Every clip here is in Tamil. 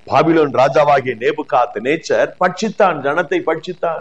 பாபிலோன் ராஜாவாகிய நேபுகாத் நேச்சர் பட்சித்தான் ஜனத்தை பட்சித்தான்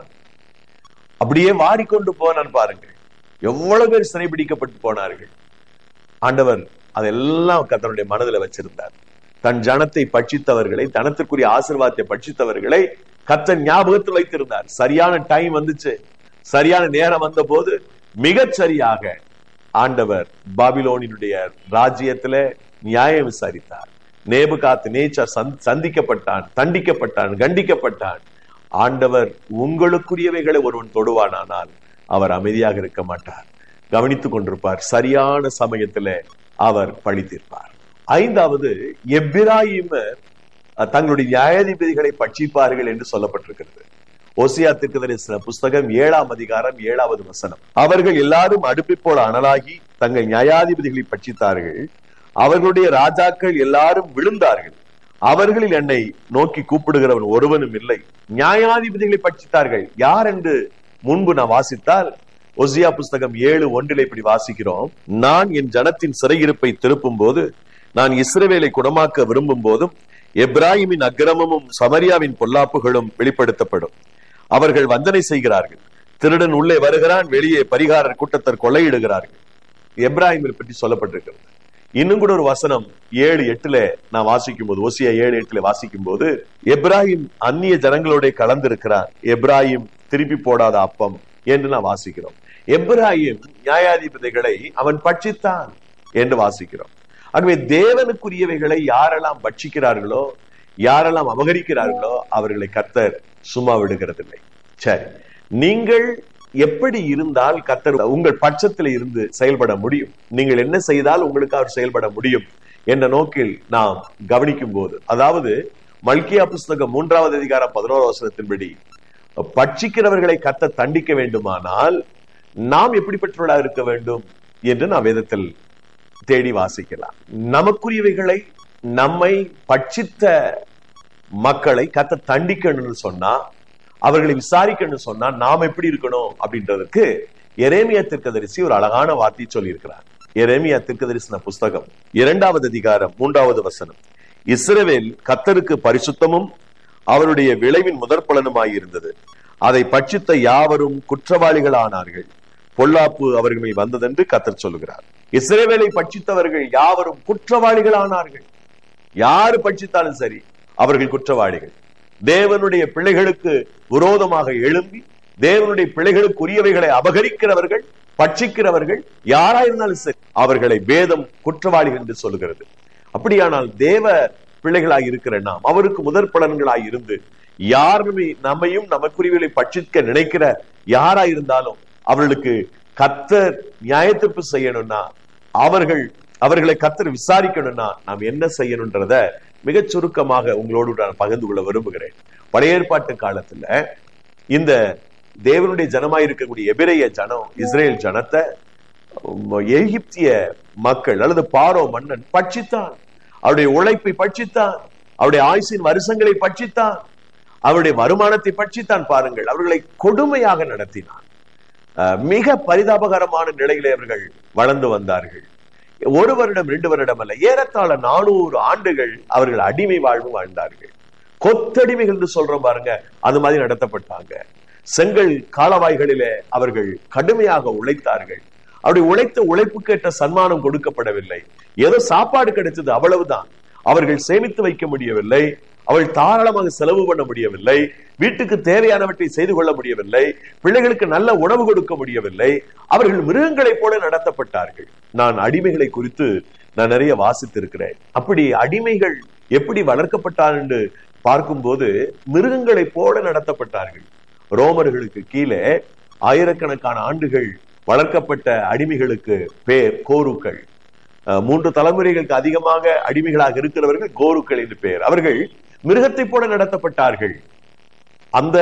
அப்படியே வாரிக்கொண்டு போனான் பாருங்கள் எவ்வளவு பேர் சிறைபிடிக்கப்பட்டு போனார்கள் ஆண்டவர் அதெல்லாம் கத்தனுடைய மனதில் வச்சிருந்தார் தன் ஜனத்தை பட்சித்தவர்களை தனத்திற்குரிய ஆசீர்வாதத்தை பட்சித்தவர்களை கத்தன் ஞாபகத்தில் வைத்திருந்தார் சரியான டைம் வந்துச்சு சரியான நேரம் வந்த போது மிகச் சரியாக ஆண்டவர் பாபிலோனினுடைய ராஜ்யத்துல நியாயம் விசாரித்தார் நேபுகாத் நேச்சர் சந்திக்கப்பட்டான் தண்டிக்கப்பட்டான் கண்டிக்கப்பட்டான் ஆண்டவர் உங்களுக்குரியவைகளை ஒருவன் தொடுவானானால் அவர் அமைதியாக இருக்க மாட்டார் கவனித்துக் கொண்டிருப்பார் சரியான சமயத்துல அவர் பழி தீர்ப்பார் ஐந்தாவது எப்பிராயிமர் தங்களுடைய நியாயாதிபதிகளை பட்சிப்பார்கள் என்று சொல்லப்பட்டிருக்கிறது ஓசியா திருக்கதரிசன புஸ்தகம் ஏழாம் அதிகாரம் ஏழாவது வசனம் அவர்கள் எல்லாரும் அடுப்பை போல அனலாகி தங்கள் நியாயாதிபதிகளை பட்சித்தார்கள் அவர்களுடைய ராஜாக்கள் எல்லாரும் விழுந்தார்கள் அவர்களில் என்னை நோக்கி கூப்பிடுகிறவன் ஒருவனும் இல்லை நியாயாதிபதிகளை பட்சித்தார்கள் யார் என்று முன்பு நான் வாசித்தால் ஒசியா புஸ்தகம் ஏழு ஒன்றில் இப்படி வாசிக்கிறோம் நான் என் ஜனத்தின் சிறையிருப்பை திருப்பும் போது நான் இஸ்ரவேலை குணமாக்க விரும்பும் போதும் எப்ராஹிமின் அக்கிரமமும் சமரியாவின் பொல்லாப்புகளும் வெளிப்படுத்தப்படும் அவர்கள் வந்தனை செய்கிறார்கள் திருடன் உள்ளே வருகிறான் வெளியே பரிகாரர் கூட்டத்தர் கொள்ளையிடுகிறார்கள் எப்ராஹிமை பற்றி சொல்லப்பட்டிருக்கிறது இன்னும் கூட ஒரு வசனம் ஏழு எட்டுல நான் வாசிக்கும் போது ஓசியா ஏழு எட்டுல வாசிக்கும் போது எப்ராஹிம் அந்நிய ஜனங்களோட கலந்திருக்கிறார் எப்ராஹிம் திருப்பி போடாத அப்பம் என்று நான் வாசிக்கிறோம் எப்ராஹிம் நியாயாதிபதிகளை அவன் பட்சித்தான் என்று வாசிக்கிறோம் ஆகவே தேவனுக்குரியவைகளை யாரெல்லாம் பட்சிக்கிறார்களோ யாரெல்லாம் அபகரிக்கிறார்களோ அவர்களை கத்தர் சும்மா விடுகிறதில்லை சரி நீங்கள் எப்படி இருந்தால் கத்தர் உங்கள் பட்சத்தில் இருந்து செயல்பட முடியும் நீங்கள் என்ன செய்தால் உங்களுக்கு அவர் செயல்பட முடியும் என்ற நோக்கில் நாம் கவனிக்கும் போது அதாவது மல்கியா புஸ்தகம் மூன்றாவது அதிகாரம் பதினோரு வசனத்தின்படி பட்சிக்கிறவர்களை கத்த தண்டிக்க வேண்டுமானால் நாம் எப்படிப்பட்டவர்களாக இருக்க வேண்டும் என்று நாம் வேதத்தில் தேடி வாசிக்கலாம் நமக்குரியவைகளை நம்மை பட்சித்த மக்களை கத்த தண்டிக்கணும்னு சொன்னா அவர்களை விசாரிக்கணும்னு சொன்னா நாம் எப்படி இருக்கணும் அப்படின்றதுக்கு எரேமியா திருக்கதரிசி ஒரு அழகான வார்த்தை சொல்லியிருக்கிறார் எரேமியா திருக்கதரிசன புஸ்தகம் இரண்டாவது அதிகாரம் மூன்றாவது வசனம் இஸ்ரவேல் கத்தருக்கு பரிசுத்தமும் அவருடைய விளைவின் முதற் பலனுமாயிருந்தது அதை பட்சித்த யாவரும் குற்றவாளிகள் ஆனார்கள் பொல்லாப்பு அவர்களில் வந்ததென்று கத்தர் சொல்லுகிறார் இஸ்ரேவேலை பட்சித்தவர்கள் யாவரும் குற்றவாளிகள் ஆனார்கள் யாரு பட்சித்தாலும் சரி அவர்கள் குற்றவாளிகள் தேவனுடைய பிள்ளைகளுக்கு விரோதமாக எழும்பி தேவனுடைய பிள்ளைகளுக்குரியவைகளை அபகரிக்கிறவர்கள் பட்சிக்கிறவர்கள் யாரா இருந்தாலும் சரி அவர்களை வேதம் குற்றவாளிகள் என்று சொல்லுகிறது அப்படியானால் தேவ பிள்ளைகளாய் இருக்கிற நாம் அவருக்கு முதற் பலன்களாய் இருந்து யாருமே நம்மையும் நமக்குரியவர்களை பட்சிக்க நினைக்கிற யாரா இருந்தாலும் அவர்களுக்கு கத்தர் நியாயத்திற்பு செய்யணும்னா அவர்கள் அவர்களை கத்தர் விசாரிக்கணும்னா நாம் என்ன செய்யணும்ன்றத மிகச் சுருக்கமாக உங்களோடு நான் பகிர்ந்து கொள்ள விரும்புகிறேன் பழைய ஏற்பாட்டு காலத்துல இந்த தேவனுடைய ஜனமாய் இருக்கக்கூடிய எபிரைய ஜனம் இஸ்ரேல் ஜனத்தை எகிப்திய மக்கள் அல்லது பாரோ மன்னன் பட்சித்தான் அவருடைய உழைப்பை பட்சித்தான் அவருடைய ஆயுசின் வருஷங்களை பட்சித்தான் அவருடைய வருமானத்தை பட்சித்தான் பாருங்கள் அவர்களை கொடுமையாக நடத்தினான் மிக பரிதாபகரமான நிலையிலே அவர்கள் வளர்ந்து வந்தார்கள் ஒரு வருடம் ரெண்டு வருடம் அல்ல ஏறத்தாழ நானூறு ஆண்டுகள் அவர்கள் அடிமை வாழ்வு வாழ்ந்தார்கள் கொத்தடிமைகள் என்று சொல்றோம் பாருங்க அது மாதிரி நடத்தப்பட்டாங்க செங்கல் காலவாய்களிலே அவர்கள் கடுமையாக உழைத்தார்கள் அவருடைய உழைத்த உழைப்புக்கு ஏற்ற சன்மானம் கொடுக்கப்படவில்லை ஏதோ சாப்பாடு கிடைச்சது அவ்வளவுதான் அவர்கள் சேமித்து வைக்க முடியவில்லை அவள் தாராளமாக செலவு பண்ண முடியவில்லை வீட்டுக்கு தேவையானவற்றை செய்து கொள்ள முடியவில்லை பிள்ளைகளுக்கு நல்ல உணவு கொடுக்க முடியவில்லை அவர்கள் மிருகங்களைப் போல நடத்தப்பட்டார்கள் நான் அடிமைகளை குறித்து நான் நிறைய வாசித்திருக்கிறேன் அப்படி அடிமைகள் எப்படி வளர்க்கப்பட்டார் என்று பார்க்கும்போது மிருகங்களைப் போல நடத்தப்பட்டார்கள் ரோமர்களுக்கு கீழே ஆயிரக்கணக்கான ஆண்டுகள் வளர்க்கப்பட்ட அடிமைகளுக்கு பேர் கோருக்கள் மூன்று தலைமுறைகளுக்கு அதிகமாக அடிமைகளாக இருக்கிறவர்கள் கோருக்கள் என்று பெயர் அவர்கள் மிருகத்தை போல நடத்தப்பட்டார்கள் அந்த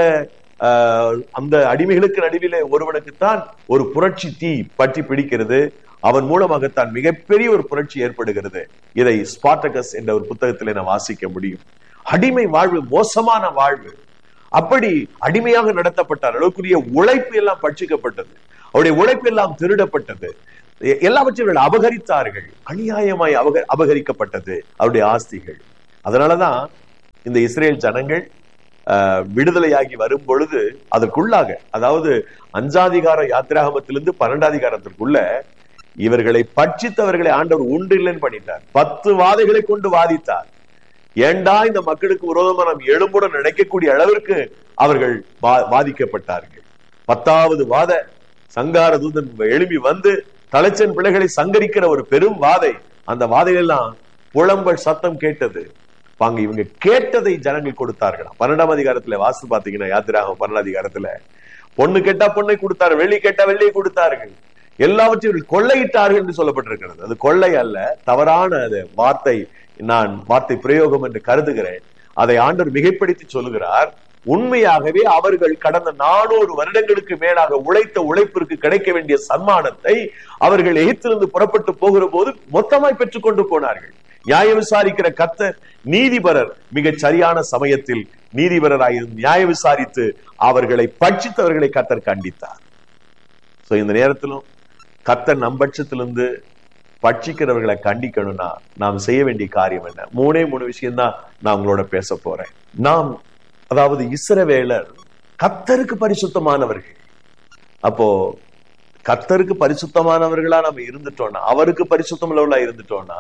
அந்த அடிமைகளுக்கு நடுவிலே ஒருவனுக்குத்தான் ஒரு புரட்சி தீ பற்றி பிடிக்கிறது அவன் மூலமாகத்தான் மிகப்பெரிய ஒரு புரட்சி ஏற்படுகிறது இதை ஸ்பாட்டகஸ் என்ற ஒரு புத்தகத்திலே நான் வாசிக்க முடியும் அடிமை வாழ்வு மோசமான வாழ்வு அப்படி அடிமையாக நடத்தப்பட்டார் அளவுக்குரிய உழைப்பு எல்லாம் பட்சிக்கப்பட்டது அவருடைய உழைப்பு எல்லாம் திருடப்பட்டது எல்லாவற்றையும் அபகரித்தார்கள் அநியாயமாய் அபக அபகரிக்கப்பட்டது அவருடைய ஆஸ்திகள் அதனாலதான் இந்த இஸ்ரேல் ஜனங்கள் ஆஹ், விடுதலையாகி வரும் பொழுது அதற்குள்ளாக அதாவது அஞ்சாதிகார யாத்திராகமத்திலிருந்து பன்னெண்டாதிகாரத்திற்குள்ள இவர்களை பட்சித்தவர்களை ஆண்டவர் உண்டு இல்லைன்னு பண்ணிட்டார் பத்து வாதைகளை கொண்டு வாதித்தார் ஏண்டா இந்த மக்களுக்கு விரோதமா நாம் எழும்புடன் நினைக்கக்கூடிய அளவிற்கு அவர்கள் வா- வாதிக்கப்பட்டார்கள் பத்தாவது வாத சங்கார தூதன் எழுப்பி வந்து தலைச்சன் பிள்ளைகளை சங்கரிக்கிற ஒரு பெரும் வாதை அந்த வாதையெல்லாம் புலம்பல் சத்தம் கேட்டது பாங்க இவங்க கேட்டதை ஜனங்கள் கொடுத்தார்களாம் பன்னெண்டாம் அதிகாரத்துல வாசு பாத்தீங்கன்னா யாத்திராகம் பன்னெண்டாம் அதிகாரத்துல பொண்ணு கேட்டா பொண்ணை கொடுத்தார்கள் வெள்ளி கேட்டா வெள்ளியை கொடுத்தார்கள் எல்லாவற்றையும் இவர்கள் கொள்ளையிட்டார்கள் என்று சொல்லப்பட்டிருக்கிறது அது கொள்ளை அல்ல தவறான அது வார்த்தை நான் வார்த்தை பிரயோகம் என்று கருதுகிறேன் அதை ஆண்டவர் மிகைப்படுத்தி சொல்லுகிறார் உண்மையாகவே அவர்கள் கடந்த நானூறு வருடங்களுக்கு மேலாக உழைத்த உழைப்பிற்கு கிடைக்க வேண்டிய சன்மானத்தை அவர்கள் எகிப்திலிருந்து புறப்பட்டு போகிற போது மொத்தமாய் பெற்றுக்கொண்டு போனார்கள் நியாய விசாரிக்கிற கத்தர் நீதிபரர் மிகச் சரியான சமயத்தில் நீதிபரராயிருந்து நியாய விசாரித்து அவர்களை பட்சித்தவர்களை கத்தர் கண்டித்தார் சோ இந்த நேரத்திலும் கத்தர் நம்பட்சத்திலிருந்து பட்சிக்கிறவர்களை கண்டிக்கணும்னா நாம் செய்ய வேண்டிய காரியம் என்ன மூணே மூணு விஷயம் தான் நான் உங்களோட பேச போறேன் நாம் அதாவது இஸ்ரவேலர் கத்தருக்கு பரிசுத்தமானவர்கள் அப்போ கத்தருக்கு பரிசுத்தமானவர்களா நம்ம இருந்துட்டோம்னா அவருக்கு பரிசுத்தம் உள்ளவர்களா இருந்துட்டோம்னா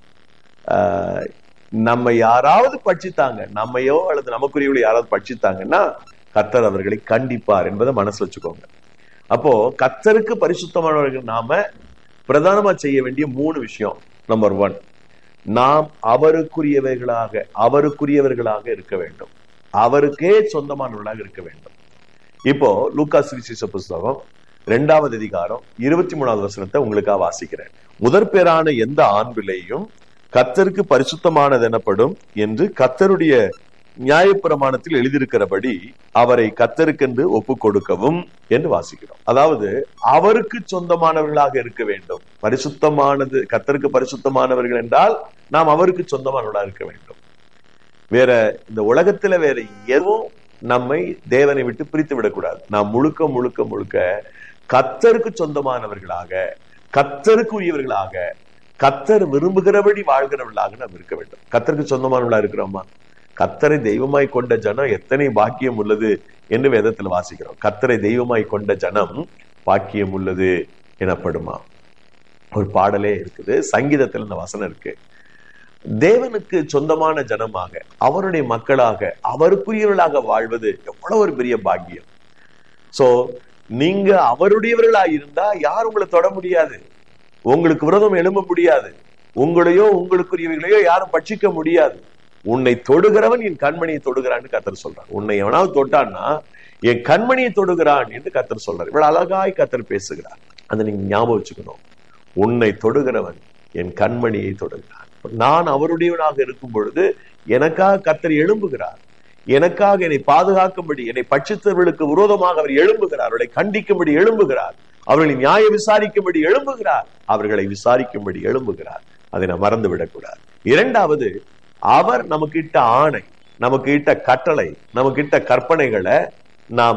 ஆஹ், நம்ம யாராவது பட்சித்தாங்க நம்மையோ அல்லது நமக்குரியவளை யாராவது பட்சித்தாங்கன்னா கத்தர் அவர்களை கண்டிப்பார் என்பதை மனசுல வச்சுக்கோங்க அப்போ கத்தருக்கு பரிசுத்தமானவர்கள் நாம பிரதானமா செய்ய வேண்டிய மூணு விஷயம் நம்பர் ஒன் நாம் அவருக்குரியவர்களாக அவருக்குரியவர்களாக இருக்க வேண்டும் அவருக்கே சொந்தமானவர்களாக இருக்க வேண்டும் இப்போ லூக்கா சுவிசேஷ புஸ்தகம் இரண்டாவது அதிகாரம் இருபத்தி மூணாவது வசனத்தை உங்களுக்காக வாசிக்கிறேன் முதற் பேரான எந்த ஆண் பிள்ளையும் கத்தருக்கு பரிசுத்தமானது எனப்படும் என்று கத்தருடைய நியாயப்பிரமாணத்தில் எழுதியிருக்கிறபடி அவரை கத்தருக்கென்று ஒப்பு கொடுக்கவும் என்று வாசிக்கிறோம் அதாவது அவருக்கு சொந்தமானவர்களாக இருக்க வேண்டும் பரிசுத்தமானது கத்தருக்கு பரிசுத்தமானவர்கள் என்றால் நாம் அவருக்கு சொந்தமானவர்களாக இருக்க வேண்டும் வேற இந்த உலகத்துல வேற எதுவும் நம்மை தேவனை விட்டு பிரித்து விடக்கூடாது நாம் முழுக்க முழுக்க முழுக்க கத்தருக்கு சொந்தமானவர்களாக கத்தருக்கு உரியவர்களாக கத்தர் விரும்புகிறபடி வாழ்கிறவர்களாக நாம் இருக்க வேண்டும் கத்தருக்கு சொந்தமானவர்களா இருக்கிறோமா கத்தரை தெய்வமாய் கொண்ட ஜனம் எத்தனை பாக்கியம் உள்ளது என்று வேதத்தில் வாசிக்கிறோம் கத்தரை தெய்வமாய் கொண்ட ஜனம் பாக்கியம் உள்ளது எனப்படுமா ஒரு பாடலே இருக்குது சங்கீதத்தில் இந்த வசனம் இருக்கு தேவனுக்கு சொந்தமான ஜனமாக அவருடைய மக்களாக அவருக்குரியவர்களாக வாழ்வது எவ்வளவு ஒரு பெரிய பாக்கியம் சோ நீங்க அவருடையவர்களா இருந்தா யாரும் உங்களை தொட முடியாது உங்களுக்கு விரோதம் எழும்ப முடியாது உங்களையோ உங்களுக்குரியவர்களையோ யாரும் பட்சிக்க முடியாது உன்னை தொடுகிறவன் என் கண்மணியை தொடுகிறான்னு கத்தர் சொல்றான் உன்னை எவனாவது தொட்டான்னா என் கண்மணியை தொடுகிறான் என்று கத்தர் சொல்றார் இவ்வளவு அழகாய் கத்தர் பேசுகிறார் அதை நீங்க ஞாபகம் வச்சுக்கணும் உன்னை தொடுகிறவன் என் கண்மணியை தொடுகிறான் நான் அவருடையவனாக இருக்கும் பொழுது எனக்காக கத்தர் எழும்புகிறார் எனக்காக என்னை பாதுகாக்கும்படி என்னை பட்சித்தவர்களுக்கு விரோதமாக அவர் எழும்புகிறார் அவர்களை கண்டிக்கும்படி எழும்புகிறார் அவர்களை நியாய விசாரிக்கும்படி எழும்புகிறார் அவர்களை விசாரிக்கும்படி எழும்புகிறார் அதை நான் மறந்து விடக்கூடாது இரண்டாவது அவர் நமக்கு இட்ட ஆணை நமக்கு இட்ட கட்டளை நமக்கு இட்ட கற்பனைகளை நாம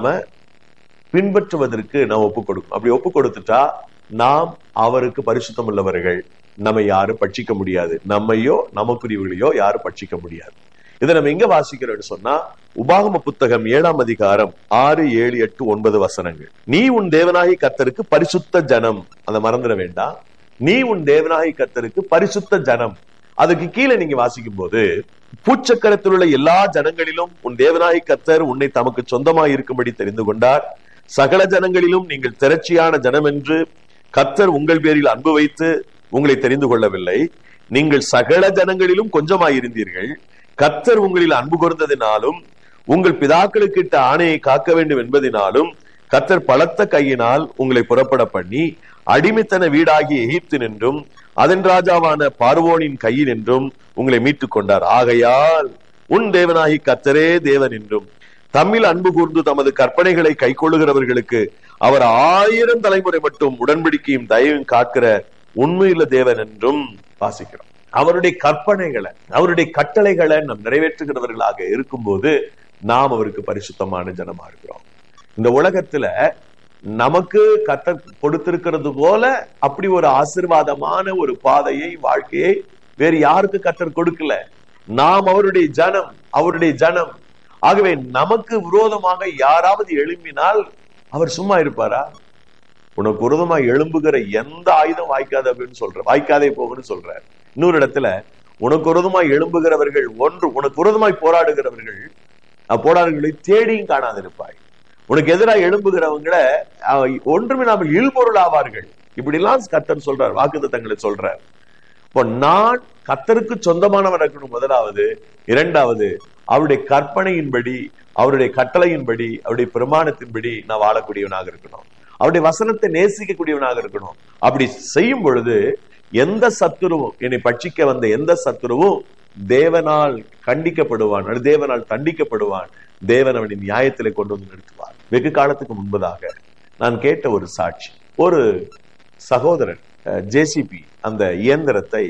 பின்பற்றுவதற்கு நாம் ஒப்பு கொடுக்கணும் அப்படி ஒப்பு கொடுத்துட்டா நாம் அவருக்கு பரிசுத்தம் உள்ளவர்கள் நம்ம யாரும் பட்சிக்க முடியாது நம்மையோ நமக்குரியவர்களையோ யாரும் பட்சிக்க முடியாது இதை நம்ம எங்க வாசிக்கிறோம்னு சொன்னா உபாகம புத்தகம் ஏழாம் அதிகாரம் ஆறு ஏழு எட்டு ஒன்பது வசனங்கள் நீ உன் தேவனாகி கத்தருக்கு பரிசுத்த ஜனம் அதை மறந்துட வேண்டாம் நீ உன் தேவனாகி கத்தருக்கு பரிசுத்த ஜனம் அதுக்கு கீழே நீங்க வாசிக்கும் போது பூச்சக்கரத்தில் உள்ள எல்லா ஜனங்களிலும் உன் தேவனாகி கத்தர் உன்னை தமக்கு சொந்தமாய் இருக்கும்படி தெரிந்து கொண்டார் சகல ஜனங்களிலும் நீங்கள் திரட்சியான ஜனம் என்று கத்தர் உங்கள் பேரில் அன்பு வைத்து உங்களை தெரிந்து கொள்ளவில்லை நீங்கள் சகல ஜனங்களிலும் கொஞ்சமாயிருந்தீர்கள் கத்தர் உங்களில் அன்பு கூர்ந்ததினாலும் உங்கள் பிதாக்களுக்கு இட்ட ஆணையை காக்க வேண்டும் என்பதினாலும் கத்தர் பலத்த கையினால் உங்களை புறப்பட பண்ணி அடிமைத்தன வீடாகிய எகிப்து நின்றும் அதன் ராஜாவான பார்வோனின் கையில் என்றும் உங்களை மீட்டுக் கொண்டார் ஆகையால் உன் தேவனாகி கத்தரே தேவன் என்றும் தம்மில் அன்பு கூர்ந்து தமது கற்பனைகளை கைக்கொள்ளுகிறவர்களுக்கு அவர் ஆயிரம் தலைமுறை மட்டும் உடன்படிக்கையும் தயவும் காக்கிற உண்மையுள்ள தேவன் என்றும் வாசிக்கிறோம் அவருடைய கற்பனைகளை அவருடைய கட்டளைகளை நாம் நிறைவேற்றுகிறவர்களாக இருக்கும்போது நாம் அவருக்கு பரிசுத்தமான ஜனமா இருக்கிறோம் இந்த உலகத்துல நமக்கு கத்தர் கொடுத்திருக்கிறது போல அப்படி ஒரு ஆசிர்வாதமான ஒரு பாதையை வாழ்க்கையை வேறு யாருக்கு கத்தர் கொடுக்கல நாம் அவருடைய ஜனம் அவருடைய ஜனம் ஆகவே நமக்கு விரோதமாக யாராவது எழும்பினால் அவர் சும்மா இருப்பாரா உனக்கு விரோதமா எழும்புகிற எந்த ஆயுதம் வாய்க்காது அப்படின்னு சொல்ற வாய்க்காதே போகுன்னு சொல்றார் இன்னொரு இடத்துல உனக்கு விரோதமாய் எழும்புகிறவர்கள் ஒன்று உனக்கு விரோதமாய் போராடுகிறவர்கள் போராடுகளை தேடியும் காணாதிருப்பாய் உனக்கு எதிராக எழும்புகிறவங்கள ஒன்றுமே நாம இல்பொருள் ஆவார்கள் இப்படி எல்லாம் கத்தர் சொல்றார் வாக்குத்தங்களை சொல்றார் இப்போ நான் கத்தருக்கு சொந்தமானவன் இருக்கணும் முதலாவது இரண்டாவது அவருடைய கற்பனையின்படி அவருடைய கட்டளையின்படி அவருடைய பிரமாணத்தின்படி நான் வாழக்கூடியவனாக இருக்கணும் அவருடைய வசனத்தை நேசிக்கக்கூடியவனாக இருக்கணும் அப்படி செய்யும் பொழுது எந்த சத்துருவும் என்னை பட்சிக்க வந்த எந்த சத்துருவும் தேவனால் கண்டிக்கப்படுவான் அல்லது தேவனால் தண்டிக்கப்படுவான் தேவன் அவனை நியாயத்திலே கொண்டு வந்து நிறுத்துவார் வெகு காலத்துக்கு முன்பதாக நான் கேட்ட ஒரு சாட்சி ஒரு சகோதரன் ஜேசிபி அந்த இயந்திரத்தை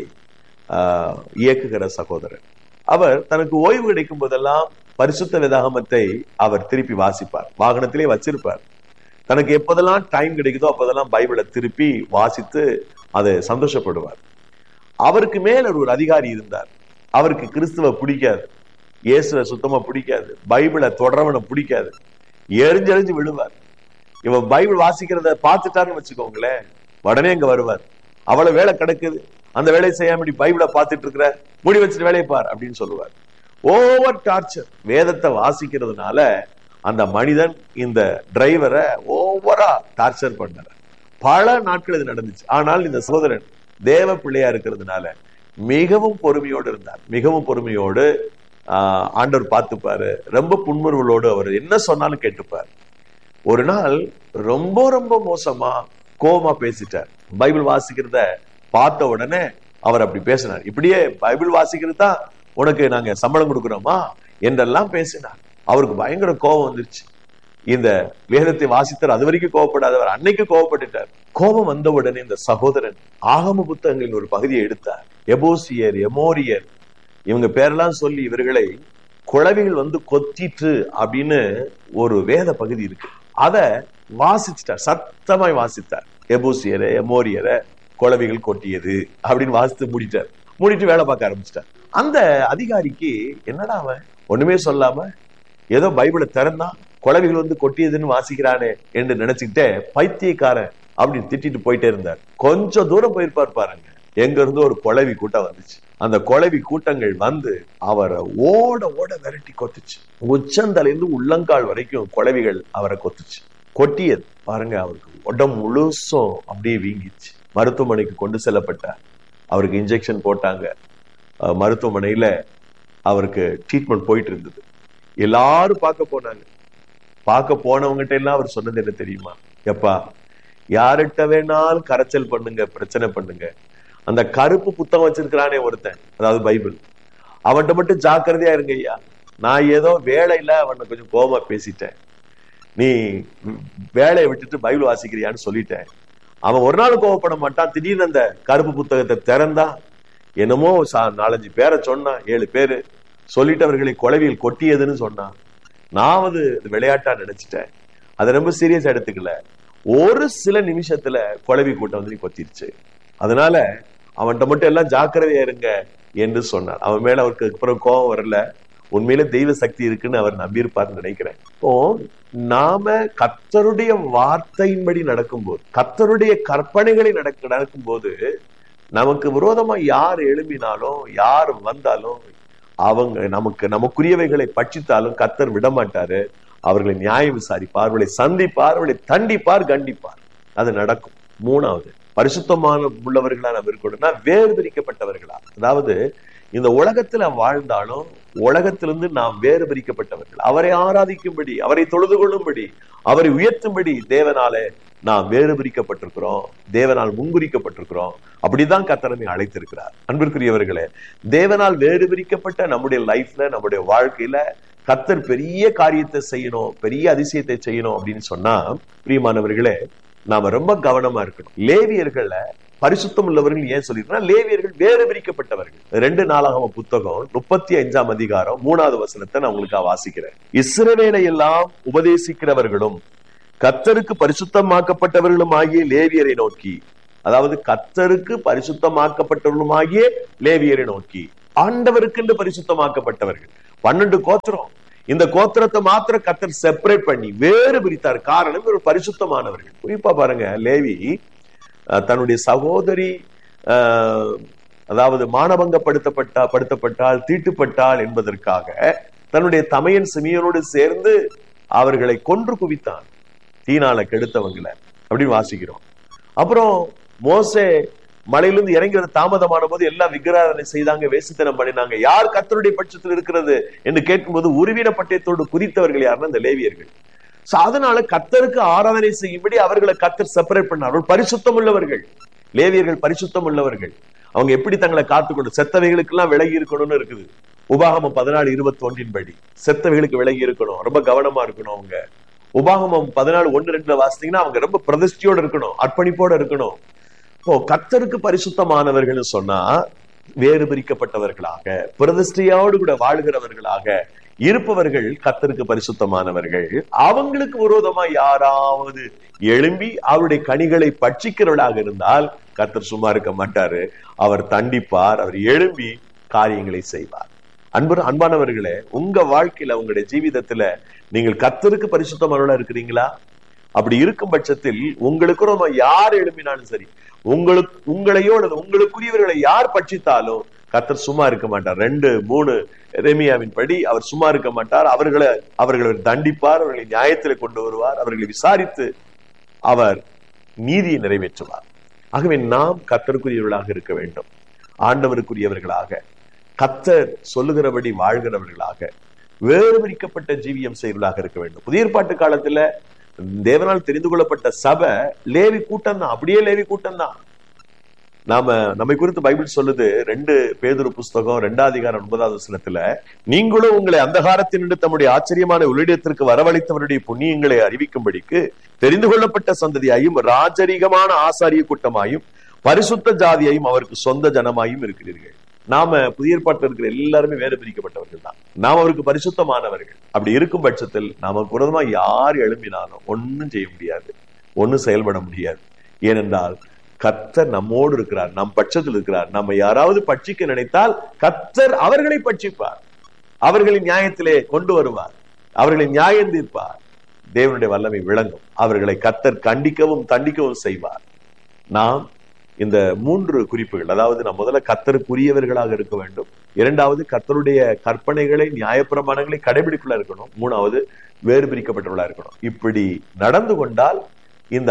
இயக்குகிற சகோதரர் அவர் தனக்கு ஓய்வு கிடைக்கும் போதெல்லாம் பரிசுத்த வேதாகமத்தை அவர் திருப்பி வாசிப்பார் வாகனத்திலே வச்சிருப்பார் தனக்கு எப்போதெல்லாம் டைம் கிடைக்குதோ அப்போதெல்லாம் பைபிளை திருப்பி வாசித்து அதை சந்தோஷப்படுவார் அவருக்கு மேல ஒரு அதிகாரி இருந்தார் அவருக்கு கிறிஸ்துவ பிடிக்காது இயேசுவ சுத்தமா பிடிக்காது பைபிளை தொடரவனை பிடிக்காது எரிஞ்செறிஞ்சு விழுவார் இவன் பைபிள் வாசிக்கிறத பார்த்துட்டாருன்னு வச்சுக்கோங்களேன் உடனே அங்க வருவார் அவ்வளவு வேலை கிடக்குது அந்த வேலையை செய்யாம இப்படி பைபிளை பார்த்துட்டு இருக்கிற முடி வச்சுட்டு வேலையை பார் அப்படின்னு சொல்லுவார் ஓவர் டார்ச்சர் வேதத்தை வாசிக்கிறதுனால அந்த மனிதன் இந்த டிரைவரை ஓவரா டார்ச்சர் பண்ணார் பல நாட்கள் இது நடந்துச்சு ஆனால் இந்த சகோதரன் தேவ பிள்ளையா இருக்கிறதுனால மிகவும் பொறுமையோடு இருந்தார் மிகவும் பொறுமையோடு ஆஹ் ஆண்டவர் பார்த்துப்பாரு ரொம்ப புன்முறுவலோடு அவர் என்ன சொன்னாலும் கேட்டுப்பார் ஒரு நாள் ரொம்ப ரொம்ப மோசமா கோபமா பேசிட்டார் பைபிள் வாசிக்கிறத பார்த்த உடனே அவர் அப்படி பேசினார் இப்படியே பைபிள் வாசிக்கிறது தான் உனக்கு நாங்க சம்பளம் கொடுக்குறோமா என்றெல்லாம் பேசினார் அவருக்கு பயங்கர கோபம் வந்துருச்சு இந்த வேதத்தை வாசித்தார் அது வரைக்கும் கோவப்படாதவர் அன்னைக்கு கோவப்பட்டுட்டார் கோபம் வந்த உடனே இந்த சகோதரன் ஆகம புத்தகங்களின் ஒரு பகுதியை எடுத்தார் எபோசியர் எமோரியர் இவங்க பேரெல்லாம் சொல்லி இவர்களை குழவிகள் வந்து கொத்திட்டு அப்படின்னு ஒரு வேத பகுதி இருக்கு அத வாசிச்சிட்டார் சத்தமாய் வாசித்தார் எபூசியரை எமோரியரை குழவிகள் கொட்டியது அப்படின்னு வாசித்து மூடிட்டார் மூடிட்டு வேலை பார்க்க ஆரம்பிச்சிட்டார் அந்த அதிகாரிக்கு என்னடா அவன் ஒண்ணுமே சொல்லாம ஏதோ பைபிளை திறந்தான் குழவிகள் வந்து கொட்டியதுன்னு வாசிக்கிறானே என்று நினைச்சுக்கிட்டே பைத்தியக்காரன் அப்படின்னு திட்டிட்டு போயிட்டே இருந்தார் கொஞ்சம் தூரம் போயிருப்பார் பாருங்க எங்க இருந்து ஒரு குழவி கூட்டம் வந்துச்சு அந்த குழவி கூட்டங்கள் வந்து அவரை ஓட ஓட விரட்டி கொத்துச்சு உச்சந்தலைந்து உள்ளங்கால் வரைக்கும் குழவிகள் அவரை கொத்துச்சு கொட்டியது பாருங்க அவருக்கு உடம்பு முழுசும் அப்படியே வீங்கிச்சு மருத்துவமனைக்கு கொண்டு செல்லப்பட்டார் அவருக்கு இன்ஜெக்ஷன் போட்டாங்க மருத்துவமனையில அவருக்கு ட்ரீட்மெண்ட் போயிட்டு இருந்தது எல்லாரும் பார்க்க போனாங்க பார்க்க போனவங்ககிட்ட எல்லாம் அவர் சொன்னது என்ன தெரியுமா எப்பா யார்கிட்ட வேணாலும் கரைச்சல் பண்ணுங்க பிரச்சனை பண்ணுங்க அந்த கருப்பு புத்தகம் வச்சிருக்கிறானே ஒருத்தன் அதாவது பைபிள் அவன்கிட்ட மட்டும் ஜாக்கிரதையா இருங்க ஐயா நான் ஏதோ வேலையில அவனை கொஞ்சம் கோபமா பேசிட்டேன் நீ வேலையை விட்டுட்டு பைபிள் வாசிக்கிறியான்னு சொல்லிட்டேன் அவன் ஒரு நாள் கோவப்பட மாட்டான் திடீர்னு அந்த கருப்பு புத்தகத்தை திறந்தா என்னமோ நாலஞ்சு பேரை சொன்னான் ஏழு பேரு சொல்லிட்டு அவர்களை கொலவியில் கொட்டியதுன்னு சொன்னான் நான் வந்து விளையாட்டா நினைச்சிட்டேன் அதை ரொம்ப சீரியஸா எடுத்துக்கல ஒரு சில நிமிஷத்துல கொலவி கூட்டம் வந்து கொத்திருச்சு அதனால அவன்கிட்ட மட்டும் எல்லாம் ஜாக்கிரதையா இருங்க என்று சொன்னார் அவன் மேல அவருக்கு அப்புறம் கோபம் வரல உண்மையில தெய்வ சக்தி இருக்குன்னு அவர் நம்பியிருப்பார்னு நினைக்கிறேன் இப்போ நாம கத்தருடைய வார்த்தையின்படி நடக்கும்போது கத்தருடைய கற்பனைகளை நடக்க நடக்கும்போது நமக்கு விரோதமா யார் எழும்பினாலும் யார் வந்தாலும் அவங்க நமக்கு நமக்குரியவைகளை பட்சித்தாலும் கத்தர் விடமாட்டாரு அவர்களை நியாயம் விசாரிப்பார் அவர்களை சந்திப்பார் அவர்களை தண்டிப்பார் கண்டிப்பார் அது நடக்கும் மூணாவது பரிசுத்தமான உள்ளவர்களா நம்ம இருக்கணும்னா வேறு பிரிக்கப்பட்டவர்களா அதாவது இந்த உலகத்துல வாழ்ந்தாலும் உலகத்திலிருந்து நாம் வேறு பிரிக்கப்பட்டவர்கள் அவரை ஆராதிக்கும்படி அவரை தொழுது கொள்ளும்படி அவரை உயர்த்தும்படி தேவனாலே நாம் வேறு பிரிக்கப்பட்டிருக்கிறோம் தேவனால் முன்குறிக்கப்பட்டிருக்கிறோம் அப்படிதான் கத்தரமை அழைத்திருக்கிறார் அன்பிற்குரியவர்களே தேவனால் வேறு பிரிக்கப்பட்ட நம்முடைய லைஃப்ல நம்முடைய வாழ்க்கையில கத்தர் பெரிய காரியத்தை செய்யணும் பெரிய அதிசயத்தை செய்யணும் அப்படின்னு சொன்னா பிரியமானவர்களே நாம ரொம்ப கவனமா இருக்கணும் லேவியர்கள பரிசுத்தம் உள்ளவர்கள் ஏன் சொல்லிருக்கா லேவியர்கள் வேறு பிரிக்கப்பட்டவர்கள் ரெண்டு நாளாக புத்தகம் முப்பத்தி அஞ்சாம் அதிகாரம் மூணாவது வசனத்தை நான் உங்களுக்கு வாசிக்கிறேன் இஸ்ரவேலை எல்லாம் உபதேசிக்கிறவர்களும் கத்தருக்கு பரிசுத்தமாக்கப்பட்டவர்களும் ஆகிய லேவியரை நோக்கி அதாவது கத்தருக்கு பரிசுத்தமாக்கப்பட்டவர்களும் ஆகிய லேவியரை நோக்கி ஆண்டவருக்கென்று பரிசுத்தமாக்கப்பட்டவர்கள் பன்னெண்டு கோத்திரம் இந்த கோத்திரத்தை மாத்திரம் கத்தர் செப்பரேட் பண்ணி வேறு பிரித்தார் காரணம் இவர் பரிசுத்தமானவர்கள் குறிப்பா பாருங்க லேவி அஹ், தன்னுடைய சகோதரி அஹ், அதாவது மானபங்கப்படுத்தப்பட்டா படுத்தப்பட்டால் தீட்டுப்பட்டாள் என்பதற்காக தன்னுடைய தமையன் சிமியனோடு சேர்ந்து அவர்களை கொன்று குவித்தான் தீனால கெடுத்தவங்களை அப்படின்னு வாசிக்கிறோம் அப்புறம் மோசே மலையிலிருந்து இறங்கி வர தாமதமான போது எல்லாம் விக்கிராதனை செய்தாங்க வேசித்தனம் பண்ணினாங்க யார் கத்தருடைய பட்சத்தில் இருக்கிறது என்று கேட்கும்போது உருவின பட்டயத்தோடு குறித்தவர்கள் யாருன்னா இந்த லேவியர்கள் So, அதனால கத்தருக்கு ஆராதனை செய்யும்படி அவர்களை கத்தர் செப்பரேட் பண்ணார்கள் பரிசுத்தம் உள்ளவர்கள் லேவியர்கள் பரிசுத்தம் உள்ளவர்கள் அவங்க எப்படி தங்களை காத்துக்கொண்டு செத்தவைகளுக்கெல்லாம் விலகி இருக்கணும்னு இருக்குது உபாகமம் பதினாலு இருபத்தி ஒன்றின் படி செத்தவைகளுக்கு விலகி இருக்கணும் ரொம்ப கவனமா இருக்கணும் அவங்க உபாகமம் பதினாலு ஒன்று ரெண்டுல வாசித்தீங்கன்னா அவங்க ரொம்ப பிரதிஷ்டியோட இருக்கணும் அர்ப்பணிப்போட இருக்கணும் இப்போ கத்தருக்கு பரிசுத்தமானவர்கள் சொன்னா வேறு பிரிக்கப்பட்டவர்களாக பிரதிஷ்டையோடு கூட வாழ்கிறவர்களாக இருப்பவர்கள் கத்தருக்கு பரிசுத்தமானவர்கள் அவங்களுக்கு விரோதமா யாராவது எழும்பி அவருடைய கனிகளை பட்சிக்கிறவர்களாக இருந்தால் கத்தர் சும்மா இருக்க மாட்டாரு அவர் தண்டிப்பார் அவர் எழும்பி காரியங்களை செய்வார் அன்பு அன்பானவர்களே உங்க வாழ்க்கையில உங்களுடைய ஜீவிதத்துல நீங்கள் கத்தருக்கு பரிசுத்தமானவர்களா இருக்கிறீங்களா அப்படி இருக்கும் பட்சத்தில் உங்களுக்கு ரொம்ப யார் எழுப்பினாலும் சரி உங்களுக்கு உங்களையோ அல்லது உங்களுக்குரியவர்களை யார் பட்சித்தாலும் கத்தர் சும்மா இருக்க மாட்டார் ரெண்டு மூணு ரெமியாவின் படி அவர் சும்மா இருக்க மாட்டார் அவர்களை அவர்களை தண்டிப்பார் அவர்களை நியாயத்தில் கொண்டு வருவார் அவர்களை விசாரித்து அவர் நீதியை நிறைவேற்றுவார் ஆகவே நாம் கத்தருக்குரியவர்களாக இருக்க வேண்டும் ஆண்டவருக்குரியவர்களாக கத்தர் சொல்லுகிறபடி வாழ்கிறவர்களாக வேறு பிரிக்கப்பட்ட ஜீவியம் செய்வர்களாக இருக்க வேண்டும் புதிய ஏற்பாட்டு காலத்துல தேவனால் தெரிந்து கொள்ளப்பட்ட சபை லேவி கூட்டம் தான் அப்படியே லேவி கூட்டம் தான் நாம நம்மை குறித்து பைபிள் சொல்லுது ரெண்டு பேதுரு புஸ்தகம் ரெண்டாம் அதிகாரம் ஒன்பதாவது வசனத்துல நீங்களும் உங்களை அந்தகாரத்தினின்று தம்முடைய ஆச்சரியமான உள்ளிடத்திற்கு வரவழைத்தவருடைய புண்ணியங்களை அறிவிக்கும்படிக்கு தெரிந்து கொள்ளப்பட்ட சந்ததியாயும் ராஜரீகமான ஆசாரிய கூட்டமாயும் பரிசுத்த ஜாதியாயும் அவருக்கு சொந்த ஜனமாயும் இருக்கிறீர்கள் நாம புதிய ஏற்பாட்டில் இருக்கிற எல்லாருமே வேறு பிரிக்கப்பட்டவர்கள் தான் நாம் அவருக்கு பரிசுத்தமானவர்கள் அப்படி இருக்கும் பட்சத்தில் நாம புரதமா யார் எழும்பினாலும் ஒன்னும் செய்ய முடியாது ஒன்னும் செயல்பட முடியாது ஏனென்றால் கத்தர் நம்மோடு இருக்கிறார் நம் பட்சத்தில் இருக்கிறார் நம்ம யாராவது பட்சிக்க நினைத்தால் கத்தர் அவர்களை பட்சிப்பார் அவர்களின் நியாயத்திலே கொண்டு வருவார் அவர்களை நியாயம் தீர்ப்பார் தேவனுடைய வல்லமை விளங்கும் அவர்களை கத்தர் கண்டிக்கவும் தண்டிக்கவும் செய்வார் நாம் இந்த மூன்று குறிப்புகள் அதாவது நாம் முதல்ல கத்தருக்குரியவர்களாக இருக்க வேண்டும் இரண்டாவது கத்தருடைய கற்பனைகளை நியாயப்பிரமாணங்களை கடைபிடிக்குள்ள இருக்கணும் மூணாவது வேறு பிரிக்கப்பட்டவர்களா இருக்கணும் இப்படி நடந்து கொண்டால் இந்த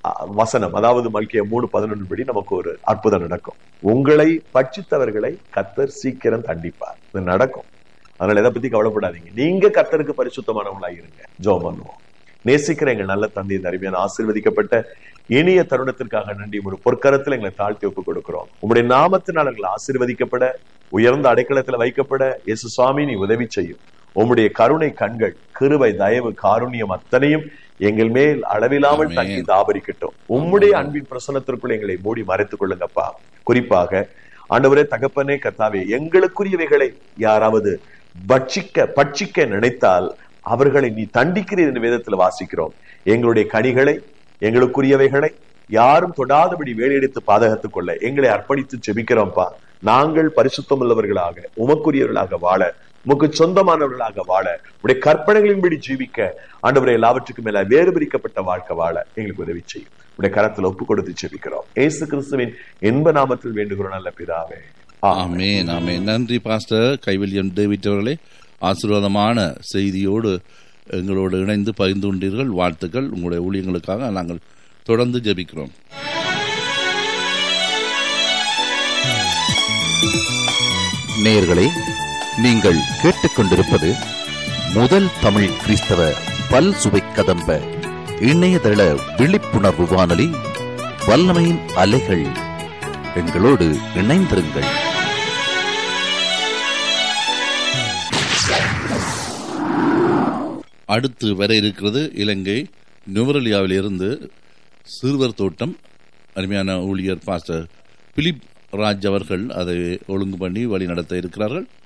வசனம் அதாவது மல்கிய மூணு பதினொன்று படி நமக்கு ஒரு அற்புதம் நடக்கும் உங்களை பட்சித்தவர்களை கத்தர் சீக்கிரம் தண்டிப்பார் இது நடக்கும் அதனால எதை பத்தி கவலைப்படாதீங்க நீங்க கத்தருக்கு பரிசுத்தமானவங்களா இருங்க ஜோ பண்ணுவோம் நேசிக்கிற எங்கள் நல்ல தந்தை இந்த அருமையான ஆசீர்வதிக்கப்பட்ட இனிய தருணத்திற்காக நன்றி ஒரு பொற்கரத்தில் எங்களை தாழ்த்தி ஒப்புக் கொடுக்கிறோம் உங்களுடைய நாமத்தினால் எங்களை ஆசீர்வதிக்கப்பட உயர்ந்த அடைக்கலத்துல வைக்கப்பட இயேசு சுவாமி நீ உதவி செய்யும் உம்முடைய கருணை கண்கள் கிருபை தயவு காருண்யம் அத்தனையும் எங்கள் மேல் அளவில்லாமல் தங்கி தாபரிக்கட்டும் உம்முடைய அன்பின் பிரசனத்திற்குள் எங்களை மூடி மறைத்துக் கொள்ளுங்கப்பா குறிப்பாக ஆண்டவரே தகப்பனே கத்தாவே எங்களுக்குரியவைகளை யாராவது பட்சிக்க பட்சிக்க நினைத்தால் அவர்களை நீ தண்டிக்கிறீர் என்று வேதத்தில் வாசிக்கிறோம் எங்களுடைய கனிகளை எங்களுக்குரியவைகளை யாரும் தொடாதபடி வேலையெடுத்து பாதகத்துக் கொள்ள எங்களை அர்ப்பணித்து செபிக்கிறோம்ப்பா நாங்கள் பரிசுத்தம் உள்ளவர்களாக உமக்குரியவர்களாக வாழ உமக்கு சொந்தமானவர்களாக வாழ உடைய கற்பனைகளின்படி ஜீவிக்க ஆண்டவரை எல்லாவற்றுக்கும் மேல வேறு பிரிக்கப்பட்ட வாழ்க்கை வாழ எங்களுக்கு உதவி செய்யும் உடைய கரத்துல ஒப்பு கொடுத்து செபிக்கிறோம் ஏசு கிறிஸ்துவின் இன்ப நாமத்தில் வேண்டுகிறோம் நல்ல பிதாவே ஆமேன் ஆமேன் நன்றி பாஸ்டர் கைவல்யம் டேவிட் அவர்களே ஆசீர்வாதமான செய்தியோடு எங்களோடு இணைந்து பகிர்ந்து கொண்டீர்கள் வாழ்த்துக்கள் உங்களுடைய ஊழியங்களுக்காக நாங்கள் தொடர்ந்து ஜெபிக்கிறோம் நேயர்களே நீங்கள் கேட்டுக்கொண்டிருப்பது முதல் தமிழ் கிறிஸ்தவ பல் சுவை கதம்ப இணையதள விழிப்புணர்வு வானொலி வல்லமையின் அலைகள் எங்களோடு இணைந்திருங்கள் அடுத்து வர இருக்கிறது இலங்கை நுவரலியாவில் இருந்து சிறுவர் தோட்டம் அருமையான ஊழியர் பாஸ்டர் பிலிப் ராஜ் அவர்கள் அதை ஒழுங்கு பண்ணி வழி நடத்த இருக்கிறார்கள்